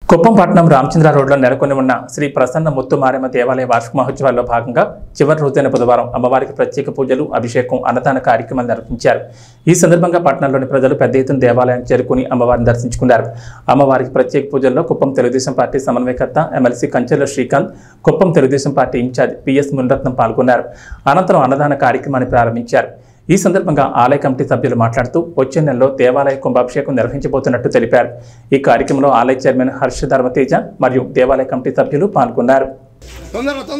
కుప్పంపట్నం రామచంద్ర రోడ్లో నెలకొని ఉన్న శ్రీ ప్రసన్న ముత్తు మారేమ్మ దేవాలయ వార్షిక మహోత్సవాల్లో భాగంగా చివరి రోజైన బుధవారం అమ్మవారికి ప్రత్యేక పూజలు అభిషేకం అన్నదాన కార్యక్రమాలు నిర్వహించారు ఈ సందర్భంగా పట్టణంలోని ప్రజలు పెద్ద ఎత్తున దేవాలయానికి చేరుకుని అమ్మవారిని దర్శించుకున్నారు అమ్మవారికి ప్రత్యేక పూజల్లో కుప్పం తెలుగుదేశం పార్టీ సమన్వయకర్త MLC Kanchela Srikanth Kuppam Telugu Desam party incharge PS Munaratnam పాల్గొన్నారు అనంతరం అన్నదాన కార్యక్రమాన్ని ప్రారంభించారు ఈ సందర్భంగా ఆలయ కమిటీ సభ్యులు మాట్లాడుతూ వచ్చే నెలలో దేవాలయ కుంభాభిషేకం నిర్వహించబోతున్నట్టు తెలిపారు ఈ కార్యక్రమంలో ఆలయ చైర్మన్ హర్ష ధర్మతేజ మరియు దేవాలయ కమిటీ సభ్యులు పాల్గొన్నారు తొందరగా తొందర